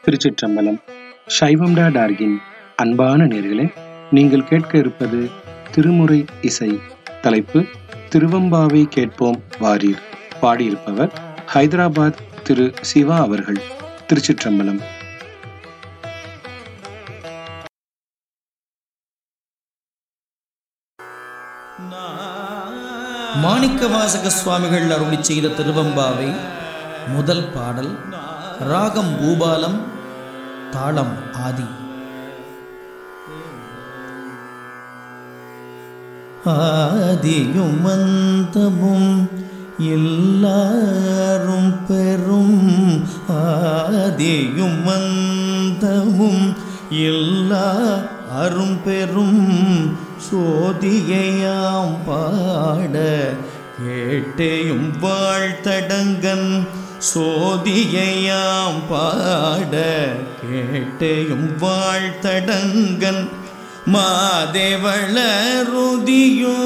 திருச்சிற்றம்பலம் சைவம்டா டார்கின் அன்பான நேர்களே நீங்கள் கேட்க இருப்பது திருமுறை இசை தலைப்பு திருவம்பாவை கேட்போம் வாரீர் பாடியிருப்பவர் ஹைதராபாத் திரு சிவா அவர்கள் திருச்சிற்றம்பலம் மாணிக்கவாசக சுவாமிகள் அருளி செய்த திருவம்பாவை முதல் பாடல் ராகம் பூபாலம் தாளம் ஆதி ஆதியும் அந்தமும் எல்லாரும் பெரும் ஆதியும் அந்தமும் எல்லா அரும் பெரும் சோதியையாம் பாட கேட்டேயும் வாழ்த்தடங்கன் சோதியையாம் பாட கேட்டேயும் வாழ்த்தடங்கன் மாதேவளருதியோ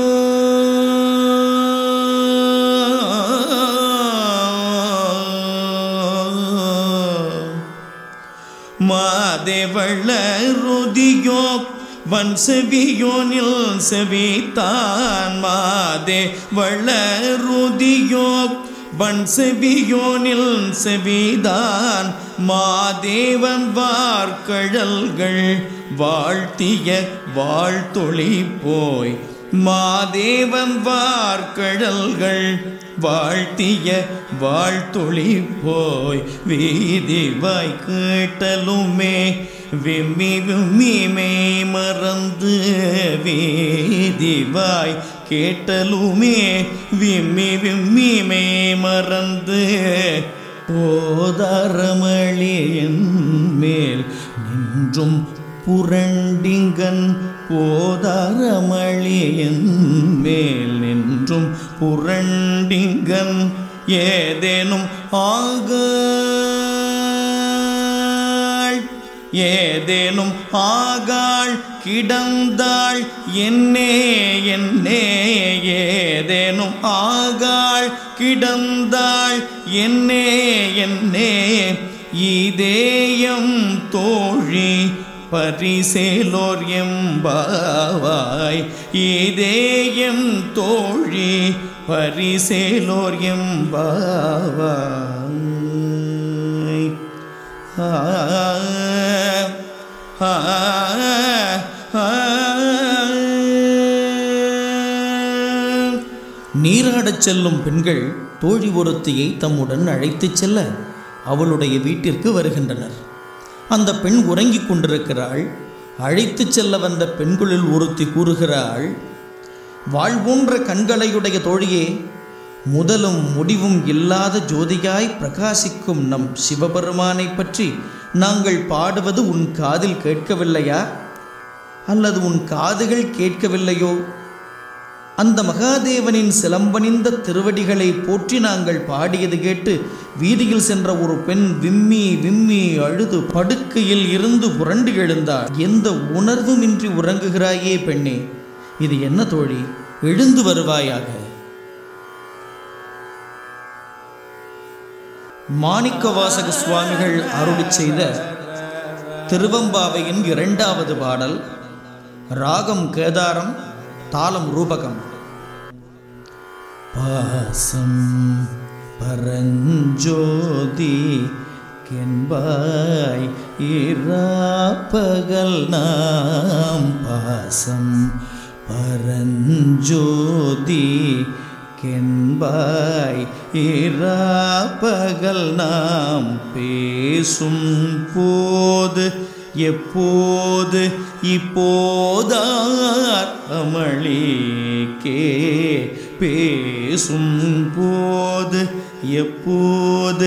மாதேவளருதியோ வன் செவியோனில் செவித்தான் மாதே வளருதியோ வன் செவியோனில் செவிதான் மாதேவன் வார்கழல்கள் வாழ்த்திய வாழ்த்தொளி போய் மாதேவன் வார்கழல்கள் வாழ்த்திய வாழ்த்தொளி போய் வீதிவாய் கேட்டலுமே விம்மி விம்மிமே மறந்து வீதிவாய் கேட்டலுமே விம்மி விம்மிமே மறந்து போதாரமளியின் மேல் நின்றும் புரண்டிங்கன் போதாரமளியின் மேல் நின்றும் புரண்டிங்கன் ஏதேனும் ஆக ஏதேனும் ஆகாள் கிடந்தாள் என்னே என்னே ஏதேனும் ஆகாள் கிடந்தாள் என்னே என்னே இதேயம் தோழி பரிசேலோர் எம்பாவாய் இதேயம் தோழி பரிசேலோர் எம்பாவாய் ஆ ஆ ஆ நீராடச் செல்லும் பெண்கள் தோழி ஒருத்தியை தம்முடன் அழைத்துச் செல்ல அவளுடைய வீட்டிற்கு வருகின்றனர் அந்த பெண் உறங்கிக் கொண்டிருக்கிறாள் அழைத்துச் செல்ல வந்த பெண்களுள் ஒருத்தி கூறுகிறாள் வாழ்வோன்ற கண்களையுடைய தோழியே முதலும் முடிவும் இல்லாத ஜோதியாய் பிரகாசிக்கும் நம் சிவபெருமானை பற்றி நாங்கள் பாடுவது உன் காதில் கேட்கவில்லையா அல்லது உன் காதுகள் கேட்கவில்லையோ அந்த மகாதேவனின் சிலம்பணிந்த திருவடிகளை போற்றி நாங்கள் பாடியது கேட்டு வீதியில் சென்ற ஒரு பெண் விம்மி விம்மி அழுது படுக்கையில் இருந்து புரண்டு எழுந்தாள் எந்த உணர்வுமின்றி உறங்குகிறாயே பெண்ணே இது என்ன தோழி எழுந்து வருவாயாக மாணிக்கவாசக சுவாமிகள் அருளி செய்த திருவம்பாவையின் இரண்டாவது பாடல் ராகம் கேதாரம் தாளம் ரூபகம் பாசம் பரஞ்சோதி கென்பாய் இராப்பகல் நாம் பாசம் பரஞ்சோதி கென்பாய் இராப்பகல் நாம் பேசும் போது எப்போது இப்போதார் அமளிக்கே பேசும் போது எப்போது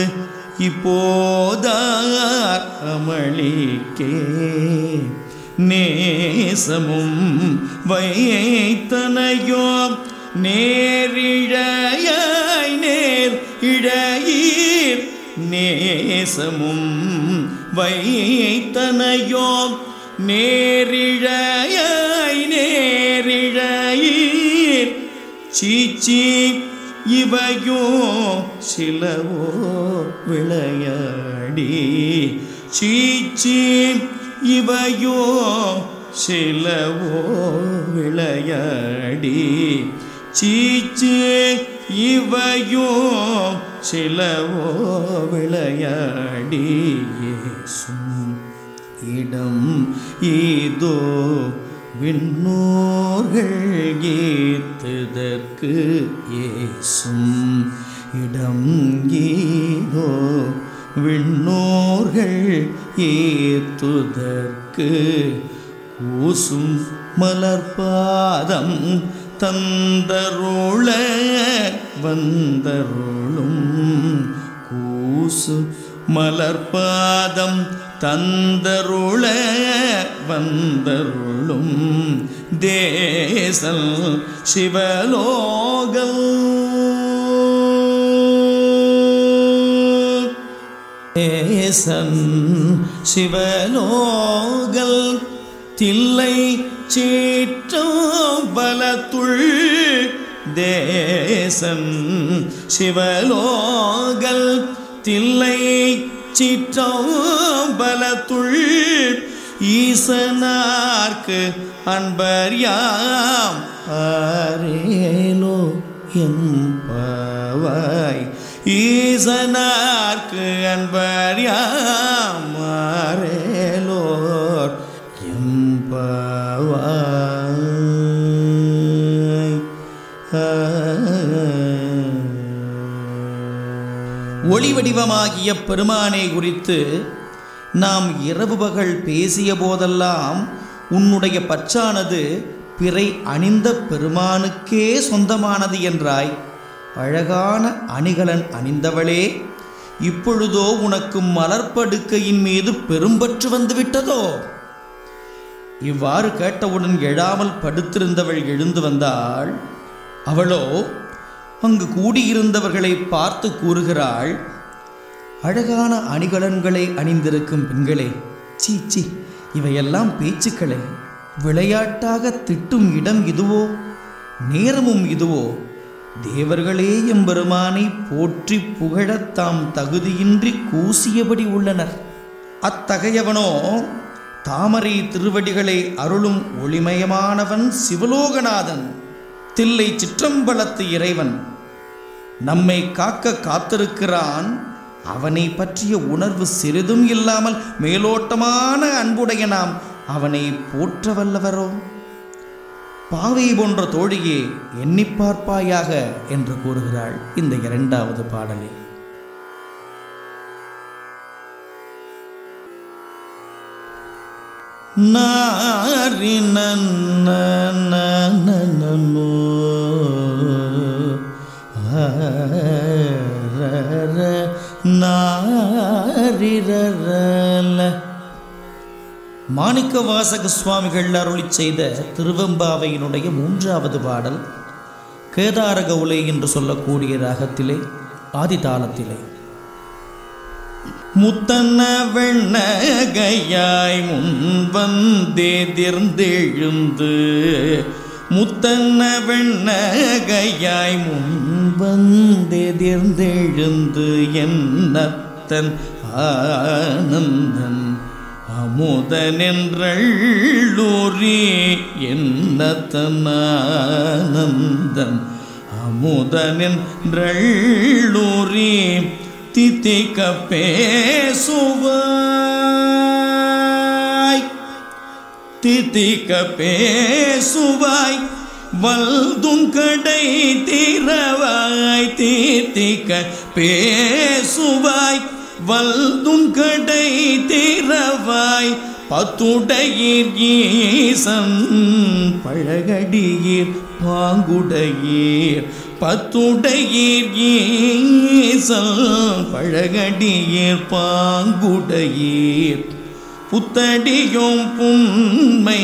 இப்போதார் அமளிக்கே நேசமும் வைத்தனையோ நேரிழையாய் நேர் இழையீர் நேசமும் வைத்தனையோ நேரிழையாய் நேரிழையீர் சீச்சி இவையோ சிலவோ விளையாடி சீச்சி இவையோ சிலவோ விளையாடி சீச்சி இவையோ சிலவோ விளையாடி இயேசும் இடம் ஏதோ விண்ணோர்கள் ஏத்துதற்கு ஏசும் இடம் ஏதோ விண்ணோர்கள் ஏத்துதற்கு கூசும் மலர்பாதம் தந்தருள வந்தருளும் கூசு மலர்பாதம் தந்தருள வந்தருளும் தேசல் சிவலோகல் தேசன் சிவலோகல் தில்லை சீற்றம் பலத்துள் தேசன் சிவலோகல் தில்லை சீற்றம் பலத்துள் ஈசனார்க்கு அன்பர் யாம் ஆரேலோ என்பவாய் ஈசனார்க்கு அன்பர் யாம் ஆரேலோர் எம்பவாய் ஒளி வடிவமாகிய பெருமானை குறித்து நாம் இரவு பகல் பேசிய போதெல்லாம் உன்னுடைய பற்றானது பிறை அணிந்த பெருமானுக்கே சொந்தமானது என்றாய் அழகான அணிகலன் அணிந்தவளே இப்பொழுதோ உனக்கு மலர்ப்படுக்கையின் மீது பெரும்பற்று வந்து விட்டதோ இவ்வாறு கேட்டவுடன் எழாமல் படுத்திருந்தவள் எழுந்து வந்தாள் அவளோ அங்கு கூடியிருந்தவர்களை பார்த்து கூறுகிறாள் அழகான அணிகலன்களை அணிந்திருக்கும் பெண்களே சீ சீ இவையெல்லாம் பேச்சுக்களே விளையாட்டாக திட்டும் இடம் இதுவோ நேரமும் இதுவோ தேவர்களே எம்பெருமானை போற்றி புகழத் தாம் தகுதியின்றி கூசியபடி உள்ளனர் அத்தகையவனோ தாமரை திருவடிகளை அருளும் ஒளிமயமானவன் சிவலோகநாதன் தில்லை சிற்றம்பலத்து இறைவன் நம்மை காக்க காத்திருக்கிறான் அவனை பற்றிய உணர்வு சிறிதும் இல்லாமல் மேலோட்டமான அன்புடைய நாம் அவனை போற்ற வல்லவரோ பாவை போன்ற தோழியே எண்ணி பார்ப்பாயாக என்று கூறுகிறாள் இந்த இரண்டாவது பாடலில் நாரி நன்னோ நாரிரல மாணிக்க வாசக சுவாமிகள் அருளி செய்த திருவெம்பாவையினுடைய மூன்றாவது பாடல் கேதாரக உலை என்று சொல்லக்கூடிய ராகத்திலே ஆதிதாளத்திலே முத்தன்ன வெண்ணகையாய் முன் வந்தேதிர்ந்தெழுந்து முத்தன்ன வெண்ணகையாய் முன் வந்தேதிர்ந்தெழுந்து என்னத்தன் ஆனந்தன் அமுதனென்றள்ளூரி என்னத்தன் ஆனந்தன் அமுதனென்றள்ளூரி தித்திக்க பேசுவாய் தித்திக்க பேசுவாய் வல்துங்கடை தீரவாய் தித்திக்க பேசுவாய் வல்துங்கடை தீரவாய் பத்துடையீர் ஈசன் பழகடியீர் பாங்குடையீர் பத்துடையீர் ஈசல் பழகடியீர் பாங்குடையீர் புத்தடியும் புண்மை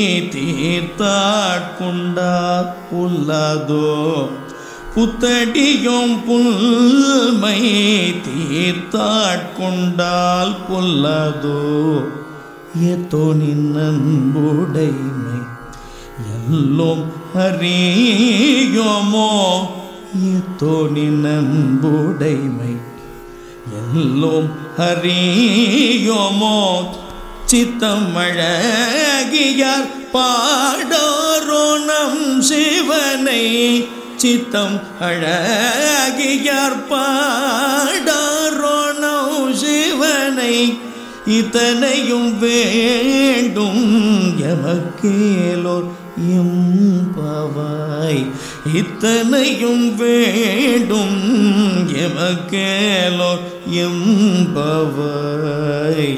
தீர்த்தாட்கொண்டார் புல்லதோ புத்தடியும் புல்மை தீர்த்தாட்கொண்டால் புல்லதோ ஏத்தோ நின்புடைமை எல்லோம் அறியோமோ ஏத்தோ நின்புடைமை எல்லோம் ஹரியோமோ சித்தம் அழகியார் பாடாரோ நம் சிவனை சித்தம் அழகியார் பாடாரோ நம் சிவனை இத்தனையும் வேண்டும் எமக்கேலோர் எம்பவாய் இத்தனையும் வேண்டும் எமக்கேலோர் எம்பவாய்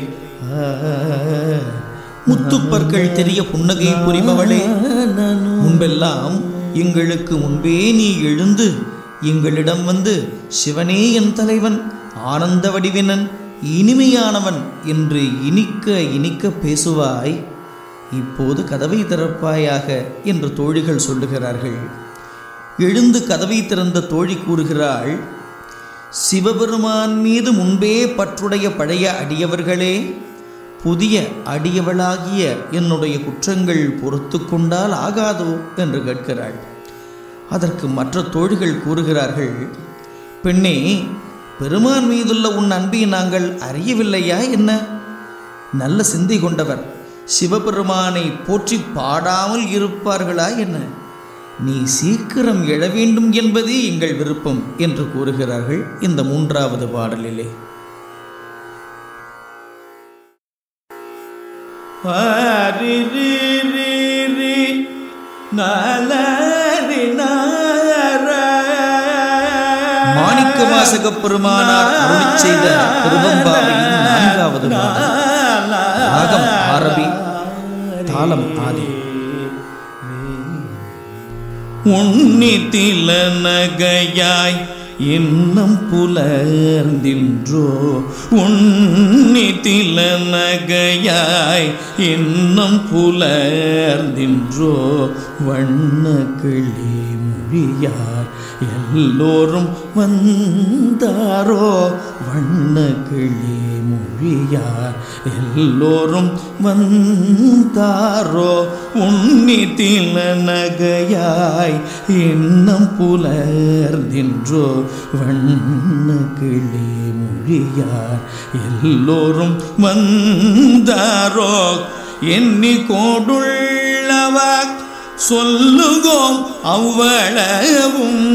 முத்துப்பற்கள் தெரிய புன்னகை புரிபவளே முன்பெல்லாம் எங்களுக்கு முன்பே நீ எழுந்து எங்களிடம் வந்து சிவனே என் தலைவன் ஆனந்த வடிவினன் இனிமையானவன் என்று இனிக்க இனிக்க பேசுவாய் இப்போது கதவை திறப்பாயாக என்று தோழிகள் சொல்லுகிறார்கள் எழுந்து கதவை திறந்த தோழி கூறுகிறாள் சிவபெருமான் மீது முன்பே பற்றுடைய பழைய அடியவர்களே புதிய அடியவளாகிய என்னுடைய குற்றங்கள் பொறுத்து கொண்டால் ஆகாதோ என்று கேட்கிறாள் அதற்கு மற்ற தோழிகள் கூறுகிறார்கள் பெண்ணே பெருமான் மீதுள்ள உன் அன்பை நாங்கள் அறியவில்லையா என்ன நல்ல சிந்தை கொண்டவர் சிவபெருமானை போற்றி பாடாமல் இருப்பார்களா என்ன நீ சீக்கிரம் எழ வேண்டும் என்பதே எங்கள் விருப்பம் என்று கூறுகிறார்கள் இந்த மூன்றாவது பாடலிலே மாணிக்க வாசகப் பெருமானார் அருளிச் செய்த திருவம்பாவையின் நான்காவது பாடல் ராகம் ஆரபி தாளம் ஆதி உன்னித்தில நகையாய் இன்னம் புலர்ந்தின்றோ உன்னித்தில நகையாய் இன்னம் புலர்ந்தின்றோ வண்ண கிளி மொழியார் எல்லோரும் வந்தாரோ வண்ண கிளி மொழியார் எல்லோரும் வந்தாரோ உன்னித்தில நகையாய் இன்னம் புலர்ந்தின்றோ வண்ண கிளி மொழியார் எல்லோரும் வந்தாரோ எண்ணி கோடுள்ளவா சொல்லுகோம் அவ்வளவும்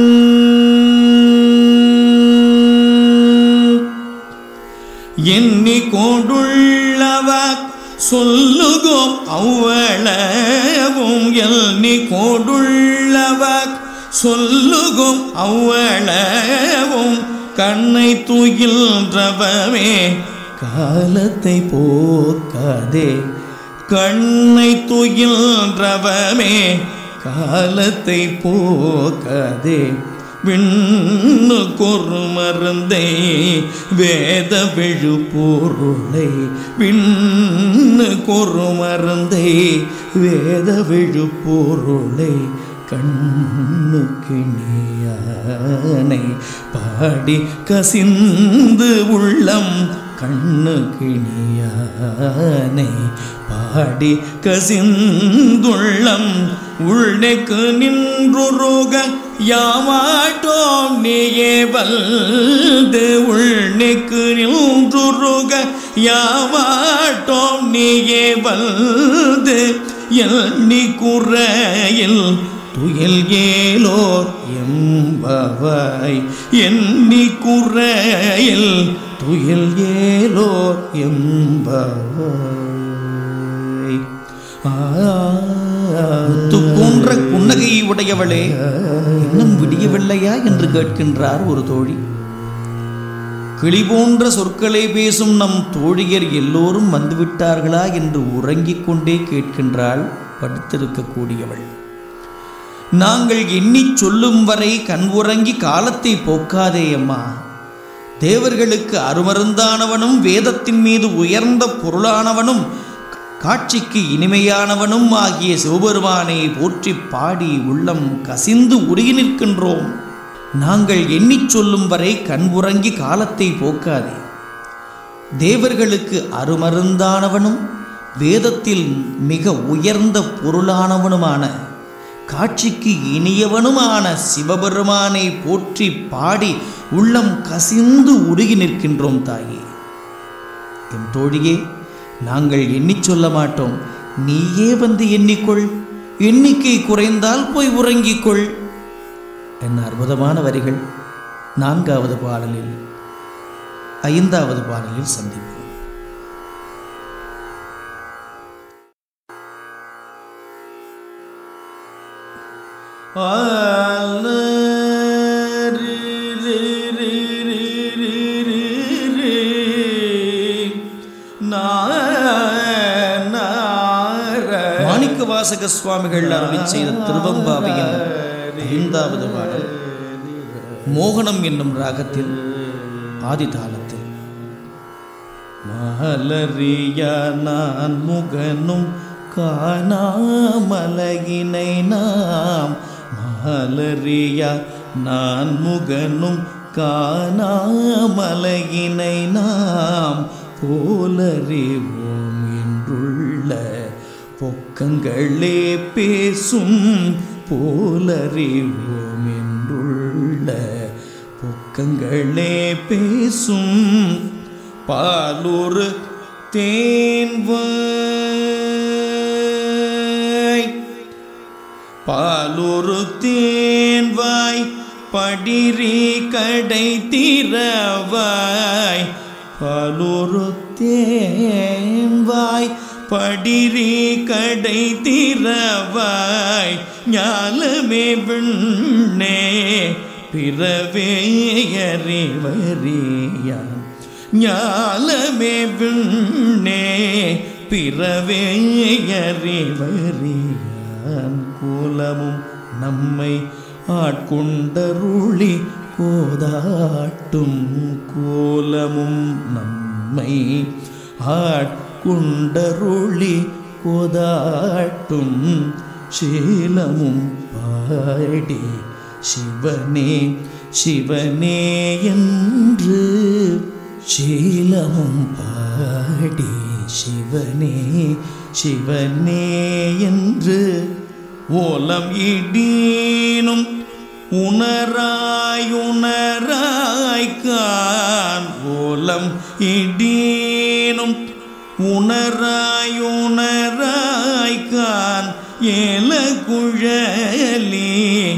எண்ணி கோடுள்ளவா சொல்லுகோம் அவ்வளவும் எண்ணி கோடுள்ளவா சொல்லுகோம் அவ்வளவும் கண்ணை துயில்றவமே காலத்தை போக்காதே கண்ணை துயில்றவமே காலத்தை போக்காதே விண்ணு கொரு மருந்தை வேத விழு பொருளை விண்ணு கொரு மருந்தை வேத விழு பொருளை கண்ணுக்கு நீயானை பாடி கசிந்து உள்ளம் கண்ணுக்கு நீயானை பாடி கசிந்துள்ளம் உள்ளக்கு நின்றுருக யாமாட்டோம் நீயே வல்து உள்ளக்கு நின்றுருக யாமாட்டோம் நீயே வல்து எண்ணி குறையில் துயில் ஏலோர் எம்பவாய் எண்ணி குறையில் துயில் ஏலோர் எம்பவாய் முத்து போன்ற புன்னகையை உடையவளே இன்னும் விடியவில்லையா என்று கேட்கின்றார் ஒரு தோழி கிளி போன்ற சொற்களை பேசும் நம் தோழியர் எல்லோரும் வந்துவிட்டார்களா என்று உறங்கிக் கொண்டே கேட்கின்றாள் படுத்திருக்கக்கூடியவள் நாங்கள் எண்ணிச் சொல்லும் வரை கண் உறங்கி காலத்தை போக்காதே அம்மா தேவர்களுக்கு அருமருந்தானவனும் வேதத்தின் மீது உயர்ந்த பொருளானவனும் காட்சிக்கு இனிமையானவனும் ஆகிய சிவபெருமானை போற்றி பாடி உள்ளம் கசிந்து உருகி நிற்கின்றோம் நாங்கள் எண்ணிச் சொல்லும் வரை கண் உறங்கி காலத்தை போக்காதே தேவர்களுக்கு அருமருந்தானவனும் வேதத்தில் மிக உயர்ந்த பொருளானவனுமான காட்சிக்கு இனியவனுமான சிவபெருமானை போற்றி பாடி உள்ளம் கசிந்து உருகி நிற்கின்றோம் தாயே என் தோழியே நாங்கள் எண்ணிச் சொல்ல மாட்டோம் நீயே வந்து எண்ணிக்கொள் எண்ணிக்கை குறைந்தால் போய் உறங்கிக் கொள் என்ன அற்புதமான வரிகள் நான்காவது பாடலில் ஐந்தாவது பாடலில் சந்திப்போம் மாணிக்க வாசக சுவாமிகள் அருளி செய்த திருவம்பாவையின் ஐந்தாவது பாடல் மோகனம் என்னும் ராகத்தில் ஆதி தாளத்தில் மலரியா நான் முகனும் காணாமலகினை நாம் மலரியா நான் முகனும் காணாமலகினை நாம் போலறிவோம் என்றுள்ள பொக்கங்களே பேசும் போலறிவோம் என்றுள்ள பொக்கங்களே பேசும் பாலூர் தேன்வாய் பாலூர் தேன்வாய் படிரி கடை திறவாய் பாலூர் தேன்வாய் படிரி கடை திறவாய் ஞாலமே விண்ணே பிறவே அறிவறியான் ஞாலமே விண்ணே பிறவே அறிவறியான் கோலமும் நம்மை ஆட்கொண்டருளி கோதாட்டும் கோலமும் நம்மை ஆட்கொண்டருளி கோதாட்டும் சீலமும் பாடி சிவனே சிவனே என்று சீலமும் பாடி சிவனே சிவனே என்று ஓலம் இடீனும் உணராயுணராய்கான் ஓலம் இடீனும் உணராயுணராய்கான் ஏல குழலி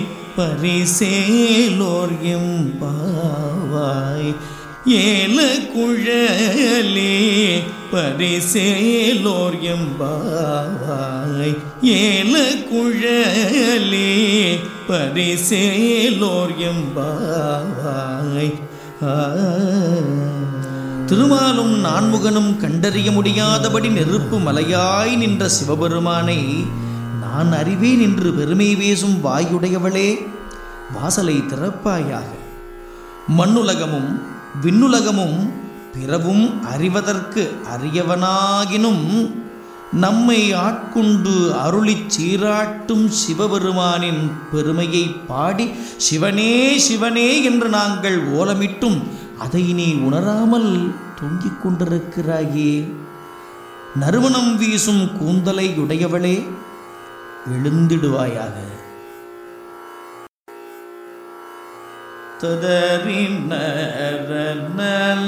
பரிசேலோர் எம்பாவாய் ஏல குழலி பரிசேலோர் எம்பாவாய் ஏல குழலி பரிசேலோர் எம்பாவாய் ஆ. திருமாலும் நான்முகனும் கண்டறிய முடியாதபடி நெருப்பு மலையாய் நின்ற சிவபெருமானை நான் அறிவேன் என்று பெருமை பேசும் வாயுடையவளே வாசலை திறப்பாயாக மண்ணுலகமும் விண்ணுலகமும் பிறவும் அறிவதற்கு அரியவனாகினும் நம்மை ஆட்கொண்டு அருளிச் சீராட்டும் சிவபெருமானின் பெருமையை பாடி சிவனே சிவனே என்று நாங்கள் ஓலமிட்டும் அதை நீ உணராமல் தொங்கிக் கொண்டிருக்கிறாயே நறுமணம் வீசும் கூந்தலை உடையவளே எழுந்திடுவாயாக ததறினல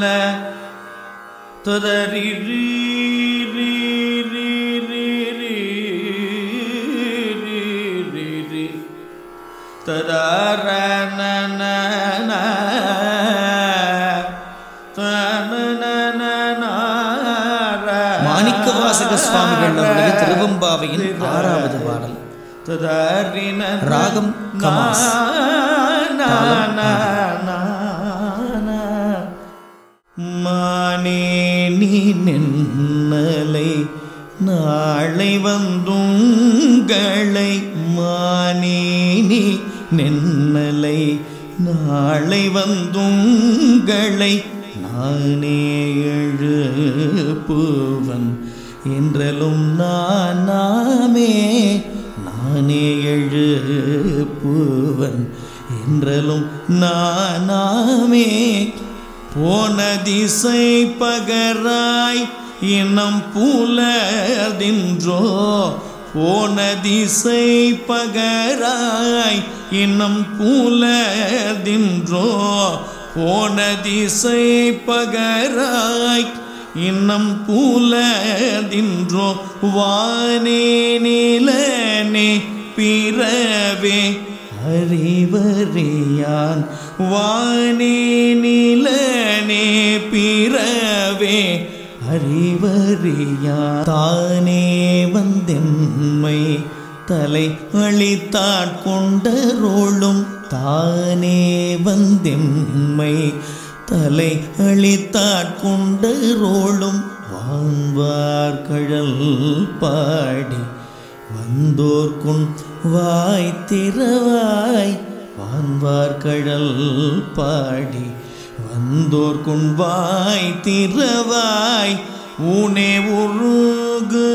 ததறி ரீ ரீ ரீ ரீ ரீ ரீ ரீ ரீ ததாரணன மாணிக்க வாசக சுவாமிகள் அவருடைய திருவம்பாவையின் ஆறாவது பாடல் ராகம் கமாஸ் தாளம் மானே நீ நின்னலை நாளை வந்துங்களை மானே நீ நின்னலை நாளை வந்துங்களை நானே எழுப்புவன் என்றலும் நானாமே நானே எழுப்புவன் என்றலும் நானாமே போன திசை பகராய் இனம் புலர்தின்றோ போன திசை பகராய் இன்னம் பூலதின்றோ போன திசை பகராய் இன்னம் பூலதின்றோ வானே நிலனே பிறவே அறிவறியான் வானே நிலனே பிறவே அறிவறியா தானே வந்தென்மை தலை அழித்தாட்கொண்டரோளும் தானே வந்தெம்மை தலை அழித்தாட்கொண்டரோளும் வான்வார்கழல் பாடி வந்தோர்க்குன் வாய் திறவாய் வான்வார்கழல் பாடி வந்தோர்க்குன் வாய் திறவாய் ஊனே உருகு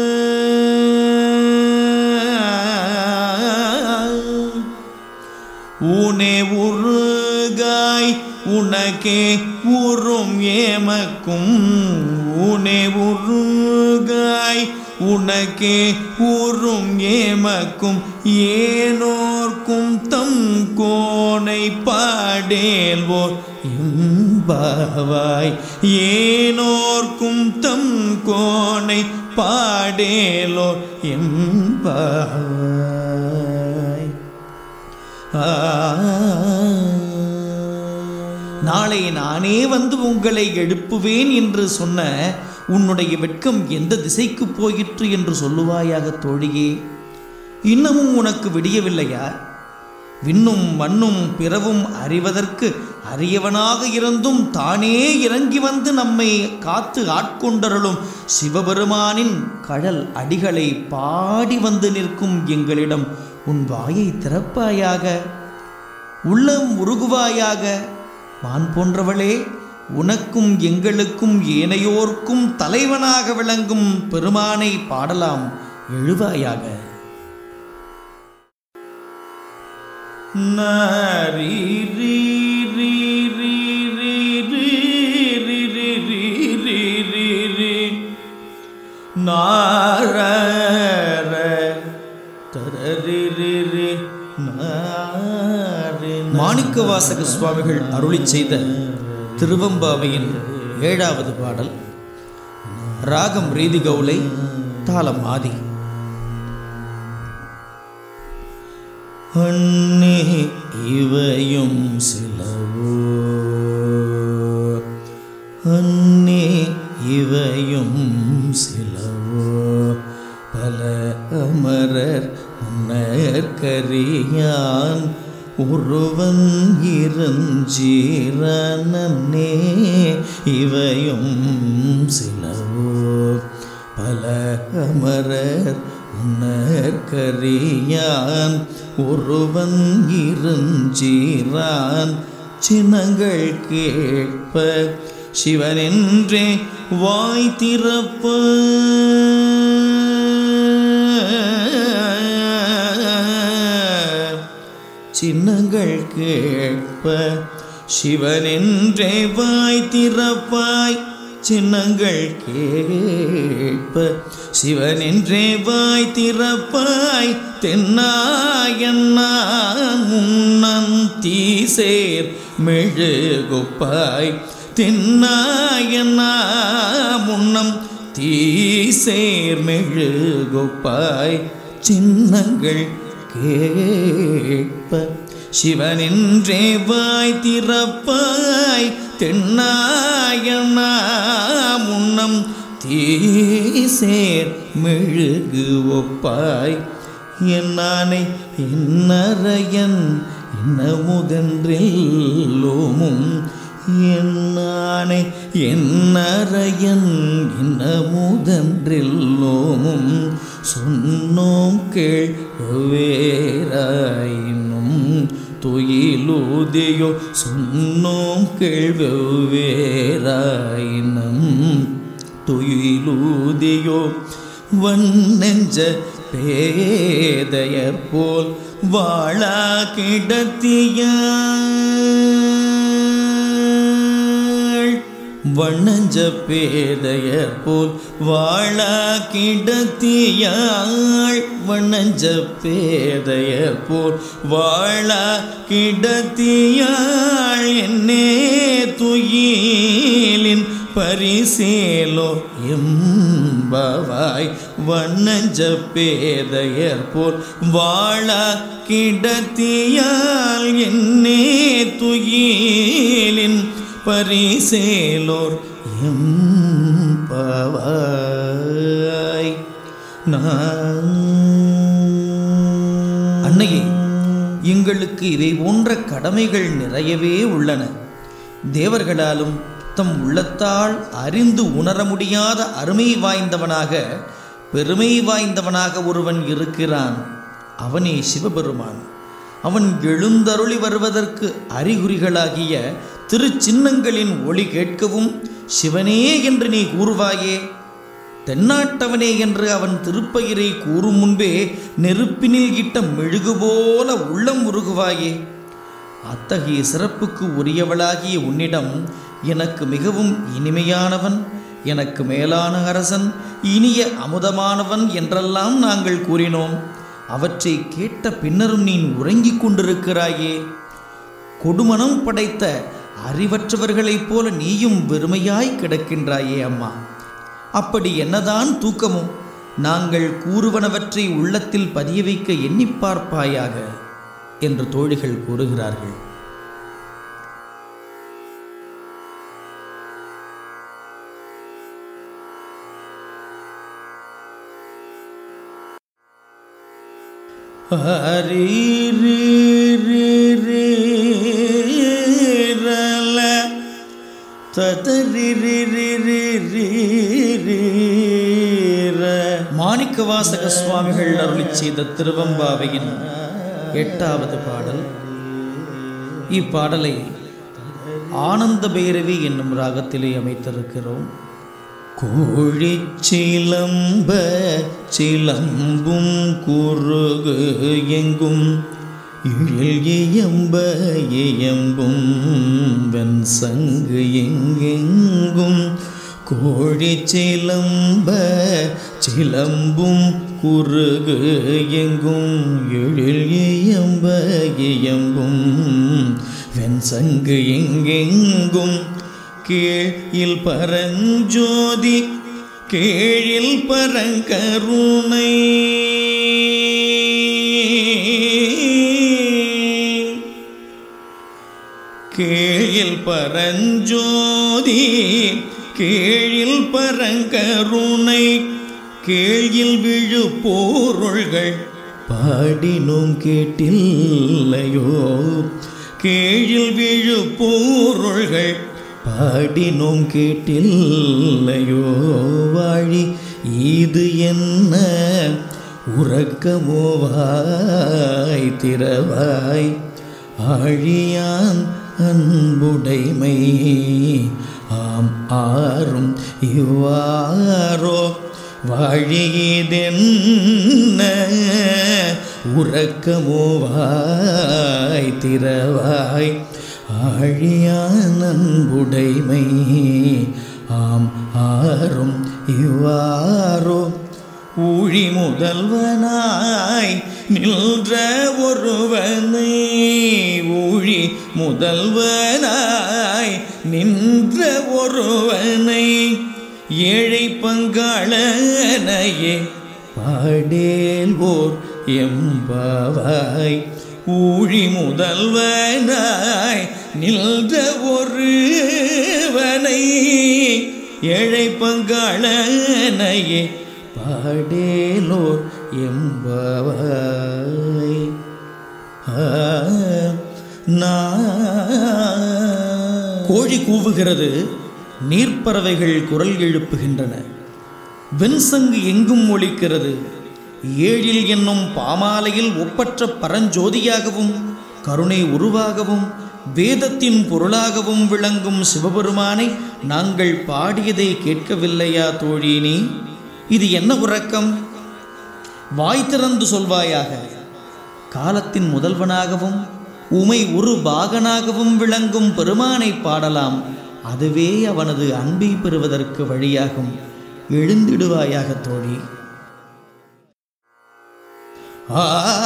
ஊனே உருகாய் உனக்கே உறும் ஏமக்கும் ஊனே உருகாய் உனக்கே உறும் ஏமக்கும் ஏனோர்க்கும் தம் கோனை பாடேல்வோர் இம்பாவாய் ஏனோர்க்கும் தம் கோனை பாடேலோர் எம்பாவாய் நாளை நானே வந்து உங்களை எழுப்புவேன் என்று சொன்ன உன்னுடைய வெட்கம் எந்த திசைக்கு போயிற்று என்று சொல்லுவாயாக தோழியே இன்னமும் உனக்கு விடியவில்லையா விண்ணும் மண்ணும் பிறவும் அறிவதற்கு அரியவனாக இருந்தும் தானே இறங்கி வந்து நம்மை காத்து ஆட்கொண்டருளும் சிவபெருமானின் கடல் அடிகளை பாடி வந்து நிற்கும் எங்களிடம் உன் வாயை திறப்பாயாக உள்ளம் உருகுவாயாக மான் போன்றவளே உனக்கும் எங்களுக்கும் ஏனையோர்க்கும் தலைவனாக விளங்கும் பெருமானை பாடலாம் எழுவாயாக நாரி ரீ ரீ ரீ ரீ ரீ ரீ ரீ ரீ ரீ ரீ ரீ நார தரரிரிரி நாரி மாணிக்கவாசக சுவாமிகள் அருளி செய்த திருவம்பாவையின் ஏழாவது பாடல் ராகம் ரீதி கவுலை தாளம் ஆதி அன்னே இவையும் சிலவோ அன்னே இவையும் சிலவோ பல அமரர் முன்னற்கரியான் ஒருவன் இருஞ்சீரனே இவையும் சிலவோ பல அமரர் உணர்கரியான் ஒருவன் இருஞ்சீரான் சின்னங்கள் கேட்ப சிவனென்றே வாய் திறப்ப சின்னங்கள் கேட்ப சிவனென்றே வாய் திறப்பாய் சின்னங்கள் கேட்ப சிவனென்றே வாய் திறப்பாய் தென்னாயண்ணா முன்னம் தீசேர் மெழுகுப்பாய் தென்னாயண்ணா முன்னம் தீசேர் மெழுகுப்பாய் சின்னங்கள் கேட்ப சிவனின்றே வாய் திறப்பாய் தென்னாயனா முன்னம் தீசேர் மெழுகு ஒப்பாய் என்னானை என்னறையன் இன்னமுதென்றெல்லோமும் என்னானை என்னறையன் இன்னமுதென்றெல்லோமும் சொன்னோம் கேள்வேராயினும் துயிலூதியோ சொன்னோம் கேள்வேராயினும் துயிலூதியோ வண்ணெஞ்ச பேதையர் போல் வாழா கிடத்தியாள் வண்ணஞ்ச பேதையர் போல் வாழா கிடத்தியாள் வண்ணஞ்ச பேதையர் போல் வாழா கிடத்தியாள் என்னே துயிலின் பரிசேலோ எம்பவாய் வண்ணஞ்ச பேதையர் போல் வாழா கிடத்தியால் என்னே துயிலின் பரிசேலோர் எம்பவாய் அன்னையே எங்களுக்கு இவை போன்ற கடமைகள் நிறையவே உள்ளன தேவர்களாலும் தம் உள்ளத்தால் அறிந்து உணர முடியாத அருமை வாய்ந்தவனாக பெருமை வாய்ந்தவனாக ஒருவன் இருக்கிறான் அவனே சிவபெருமான் அவன் எழுந்தருளி வருவதற்கு அறிகுறிகளாகிய திருச்சின்னங்களின் ஒளி கேட்கவும் சிவனே என்று நீ கூறுவாயே தென்னாட்டவனே என்று அவன் திருப்பெயரை கூறும் முன்பே நெருப்பினில் இட்ட மெழுகு போல உள்ளம் உருகுவாயே அத்தகைய சிறப்புக்கு உரியவளாகிய உன்னிடம் எனக்கு மிகவும் இனிமையானவன் எனக்கு மேலான அரசன் இனிய அமுதமானவன் என்றெல்லாம் நாங்கள் கூறினோம் அவற்றை கேட்ட பின்னரும் நீ உறங்கிக் கொண்டிருக்கிறாயே கொடுமனம் படைத்த அறிவற்றவர்களைப் போல நீயும் வெறுமையாய் கிடக்கின்றாயே அம்மா அப்படி என்னதான் தூக்கமும் நாங்கள் கூறுவனவற்றை உள்ளத்தில் பதிய வைக்க எண்ணிப் பார்ப்பாயாக என்று தோழிகள் கூறுகிறார்கள் ஹரி ரி ரி ரி ரல ததரி ரி ரி ரி ரி ரி ர. மாணிக்கவாசக சுவாமிகள் அருளி செய்த திருவம்பாவையின் எட்டாவது பாடல் இப்பாடலை ஆனந்த பைரவி என்னும் ராகத்திலே அமைத்திருக்கிறோம் கோழிச் சிலம்ப சிலம்பும் குறுகு எங்கும் இழில் இயம்ப இயம்பும் வெண் சங்கு எங்கெங்கும் கோழி சிலம்ப சிலம்பும் குறுகு எங்கும் எழில் இயம்ப இயம்பும் வெண் சங்கு எங்கெங்கும் கீழில் பரஞ்சோதி கீழில் பரங்கருணை கீழில் பரஞ்சோதி கீழில் பரங்கருணை கீழில் விழு பொருள்கள் பாடினும் கேட்டில்லையோ கீழில் விழு பொருள்கள் பாடினோம் கேட்டில்லையோ வாழி இது என்ன உறக்கமோவாய் திறவாய் ஆழியான் அன்புடைமை ஆம் ஆறும் இவ்வாறோ வாழியதென்ன உறக்கமோவாய் திறவாய் ஆழியான் அன்புடைமை ஆம் ஆறும் இவ்வாறோ ஊழி முதல்வனாய் நின்ற ஒருவனை ஊழி முதல்வனாய் நின்ற ஒருவனை ஏழை பங்காளனையே பாடேல் ஓர் எம்பாவாய் ஊழி முதல்வனாய் நின்ற ஒருவனை ஏழை பங்காளனையே பாடேலோர் எம்பவாய் கோழி கூவுகிறது நீர்ப்பறவைகள் குரல் எழுப்புகின்றன வெண்சங்கு எங்கும் ஒலிக்கிறது ஏழில் என்னும் பாமாலையில் ஒப்பற்ற பரஞ்சோதியாகவும் கருணை உருவாகவும் வேதத்தின் பொருளாகவும் விளங்கும் சிவபெருமானை நாங்கள் பாடியதை கேட்கவில்லையா தோழினி இது என்ன உறக்கம் வாய் திறந்து சொல்வாயாக காலத்தின் முதல்வனாகவும் உமை ஒரு பாகனாகவும் விளங்கும் பெருமானை பாடலாம் அதுவே அவனது அன்பை பெறுவதற்கு வழியாகும் எழுந்திடுவாயாக தோழி ஆ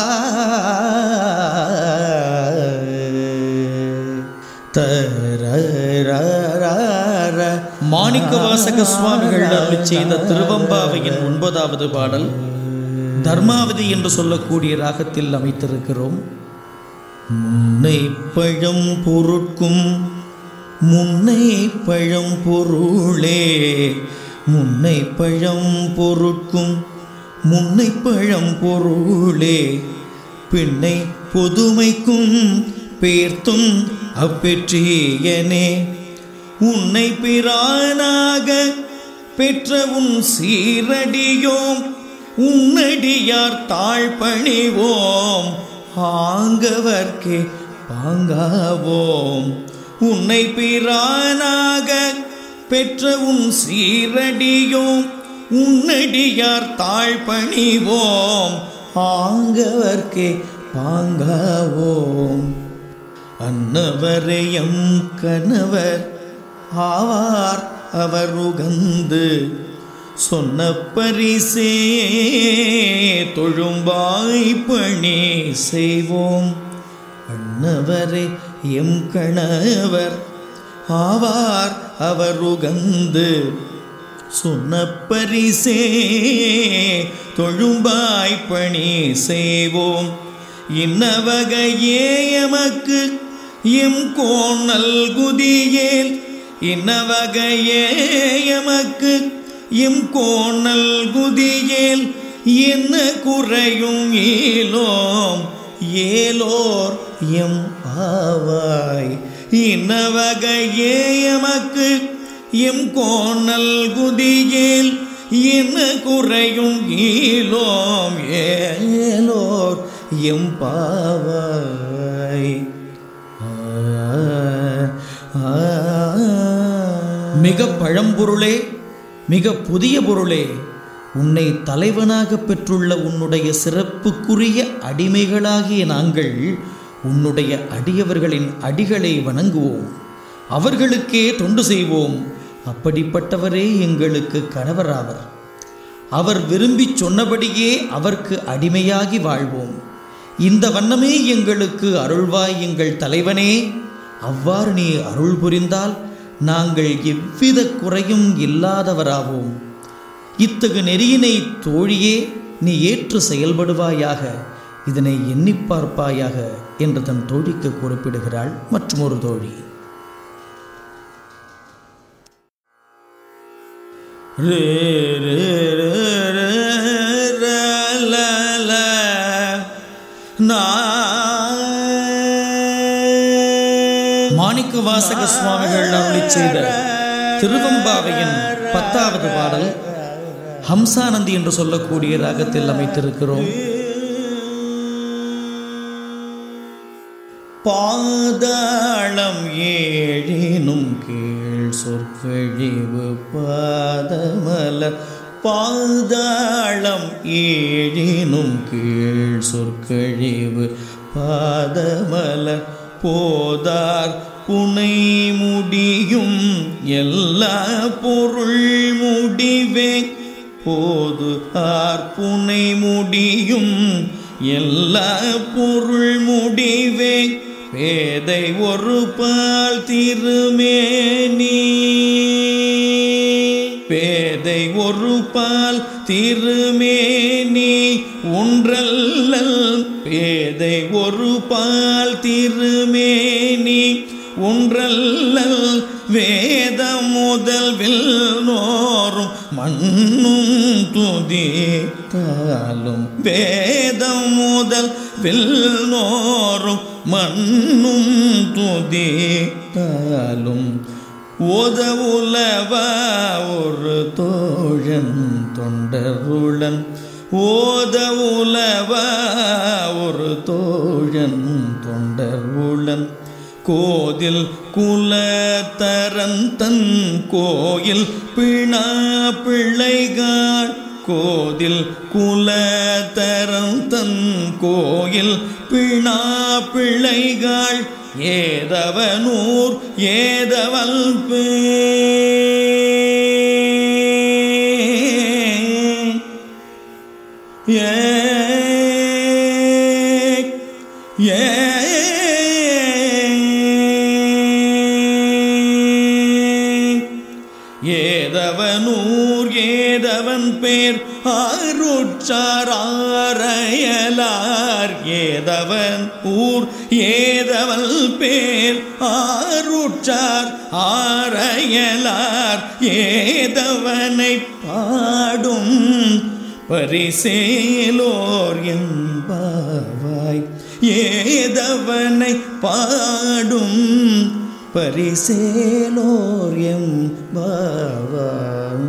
மாணிக்க வாசக சுவாமிகள் அருளி செய்த திருவம்பாவையின் ஒன்பதாவது பாடல் தர்மாவதி என்று சொல்லக்கூடிய ராகத்தில் அமைத்திருக்கிறோம் முன்னை பழம் பொருட்கும் முன்னை பழம் பொருளே முன்னை பழம் பொருட்கும் முன்னை பழம் பொருளே பெண்ணை பொதுமைக்கும் பேர்த்தும் அப்பெற்றியனே உன்னை பிரானாக பெற்ற உன் சீரடியோம் உன்னடியார் தாழ்பணிவோம் ஆங்கவர்க்கே பாங்காவோம் உன்னை பிரானாக பெற்ற உன் சீரடியோம் உன்னடியார் தாழ்பணிவோம் ஆங்கவர்க்கே பாங்காவோம் அன்னவரையம் கணவர் ஆவார் அவர் உகந்து சொன்ன பரிசே தொழும்பாய் பணி செய்வோம் அன்னவரை எம் கணவர் ஆவார் அவர் உகந்து சொன்ன பரிசே தொழும்பாய் பணி செய்வோம் இன்னவகையே எமக்கு எம் கோணல் குதியேல் இன்னவகையே எமக்கு எம் கோணல் குதியேல் என்ன குறையும் ஏலோம் ஏலோர் எம் ஆவாய் இன்னவகையே எமக்கு எம் கோணல் குதியேல் என்ன குறையும் ஈலோம் ஏலோர் எம் பாவாய் மிக பழம்பொருளே மிக புதிய பொருளே உன்னை தலைவனாக பெற்றுள்ள உன்னுடைய சிறப்புக்குரிய அடிமைகளாகிய நாங்கள் உன்னுடைய அடியவர்களின் அடிகளை வணங்குவோம் அவர்களுக்கே தொண்டு செய்வோம் அப்படிப்பட்டவரே எங்களுக்கு கணவராவர் அவர் விரும்பி சொன்னபடியே அவர்க்கு அடிமையாகி வாழ்வோம் இந்த வண்ணமே எங்களுக்கு அருள்வாய் எங்கள் தலைவனே அவ்வாறு நீ அருள் புரிந்தால் நாங்கள் எவ்வித குறையும் இல்லாதவராவோம் இத்தகு நெறியினை தோழியே நீ ஏற்று செயல்படுவாயாக இதனை எண்ணிப் பார்ப்பாயாக என்று தன் தோழிக்கு குறிப்பிடுகிறாள் மற்றும் ஒரு தோழி ரே ரே ரே ரே ர ல ல நா மாணிக்க வாசக சுவாமிகள் அருளி செய்த திருவம்பாவையின் பத்தாவது பாடல் ஹம்சானந்தி என்று சொல்லக்கூடிய ராகத்தில் அமைத்திருக்கிறோம் பாதாளம் ஏழினும் கீழ் சொற்கழிவு பாதமலர் பாதாளம் ஏழினும் கீழ் சொற்கழிவு பாதமலர் போதார் புனை முடியும் எல்லா பொருள் முடிவே போது ஆர்ப்புனை முடியும் எல்லா பொருள் முடிவே பேதை ஒரு பால் திருமேனி பேதை ஒரு பால் திருமேனி ஒன்றல்லல் பேதை ஒரு பால் திருமேனி ஒன்றல்லல் வேத முதல்வில் நோரும் மண்ணும் துதித்தாலும் வேதம் முதல் வில் நோரும் மண்ணும் துதித்தாலும் ஓதவுலவா ஒரு தோழன் தொண்டருளன் ஓதவுலவா ஒரு தோழன் தொண்டருளன் கோதில் குலத்தரன் தன் கோயில் பிணா பிள்ளைகாள் கோதில் குலத்தரன் தன் கோயில் பிணா பிள்ளைகாள் ஏதவனூர் ஏதவல் பே ஏ ஏ ஏதவனூர் ஏதவன் பேர் ஆருச்சாரையலார் ஏதவன் ஊர் ஏதவன் பேர் ஆருச்சார் ஆரையலார் ஏதவனை பாடும் பரிசேலோர் என்பாவாய் ஏதவனை பாடும் பரிசேலோர் என்பாவாய்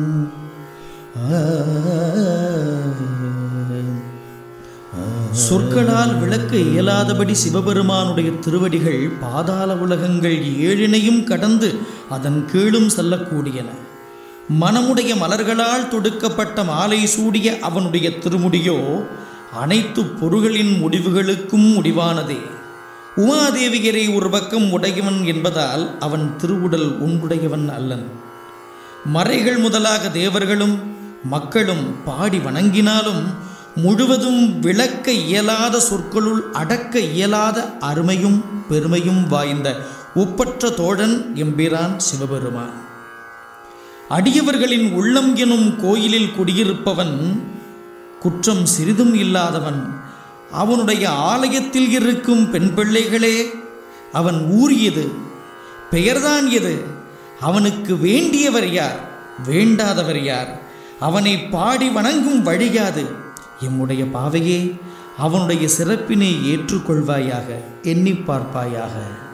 சொற்களால் விளக்க இயலாதபடி சிவபெருமானுடைய திருவடிகள் பாதாள உலகங்கள் ஏழினையும் கடந்து அதன் கீழும் செல்லக்கூடியன மனமுடைய மலர்களால் தொடுக்கப்பட்ட மாலை சூடிய அவனுடைய திருமுடியோ அனைத்து பொருள்களின் முடிவுகளுக்கும் முடிவானதே உமாதேவியரை ஒரு பக்கம் உடையவன் என்பதால் அவன் திருவுடல் உண்டுடையவன் அல்லன் மறைகள் முதலாக தேவர்களும் மக்களும் பாடி வணங்கினாலும் முழுவதும் விளக்க இயலாத சொற்களுள் அடக்க இயலாத அருமையும் பெருமையும் வாய்ந்த ஒப்பற்ற தோழன் எம்பிரான் சிவபெருமான் அடியவர்களின் உள்ளம் எனும் கோயிலில் குடியிருப்பவன் குற்றம் சிறிதும் இல்லாதவன் அவனுடைய ஆலயத்தில் இருக்கும் பெண் பிள்ளைகளே அவன் ஊறியது பெயர்தான் எது அவனுக்கு வேண்டியவர் யார் வேண்டாதவர் யார் அவனை பாடி வணங்கும் வழியாது எம்முடைய பாவையே அவனுடைய சிறப்பினை ஏற்றுக்கொள்வாயாக எண்ணி பார்ப்பாயாக